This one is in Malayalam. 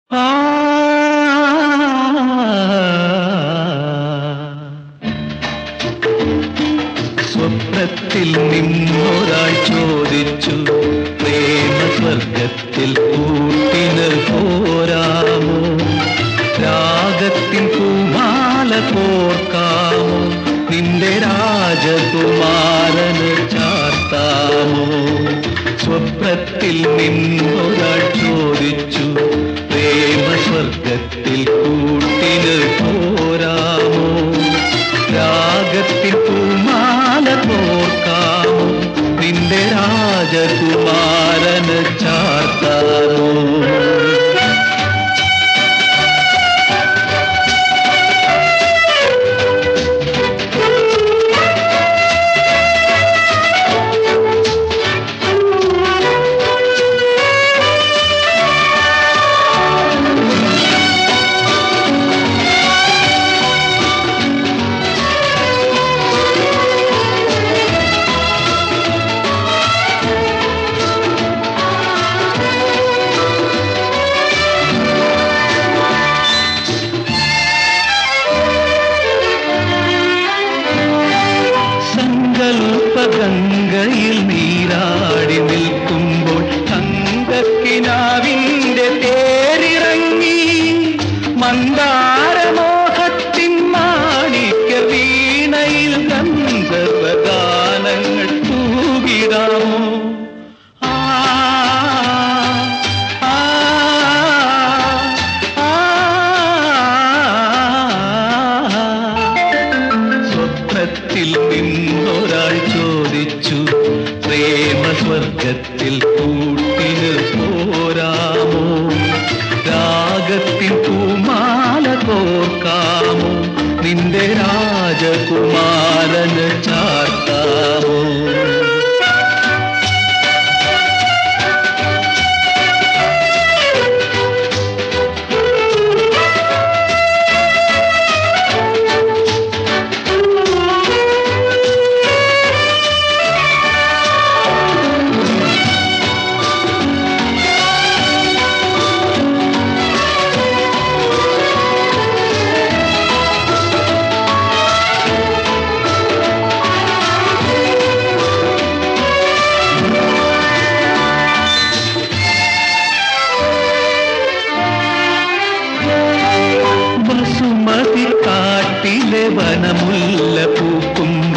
ആ സ്വപ്നത്തിൽ നിന്നൊരാൾ ചോദിച്ചു പ്രേമ സ്വർഗത്തിൽ കൂട്ടിന് പോരാമോ രാഗത്തിൻ പൂമാല കോർക്കാമോ നിന്റെ രാജകുമാരന് ചാർത്താമോ സ്വപ്നത്തിൽ നിന്നൊരാൾ ചോദിച്ചു പ്രേമ സ്വർഗത്തിൽ കൂട്ടിന് പോരാമോ രാഗത്തിൽ പൂമാല കോർക്കാമോ നിന്റെ രാജകുമാരന് ചാർത്താമോ സങ്കൽപ്പഗംഗയിൽ നീരാടി നിൽക്കുമ്പോൾ തങ്കക്കിനാവിന്റെ തേരിറങ്ങി മന്ദാരമോഹത്തിൻ മാണിക്യ വീണയിൽ ഗന്ധർവഗാനങ്ങൾ തൂകിടാമോ ആ ആ ആ സ്വപ്നത്തിൽ നിന്നൊരാൾ ചോദിച്ചു പ്രേമ സ്വർഗത്തിൽ കൂട്ടിന് പോരാമോ രാഗത്തിൽ പൂമാല കോർക്കാമോ നിന്റെ രാജകുമാരന് ചാർത്താമോ ബസുമതി കാട്ടിലെ വനമുല്ല പൂക്കും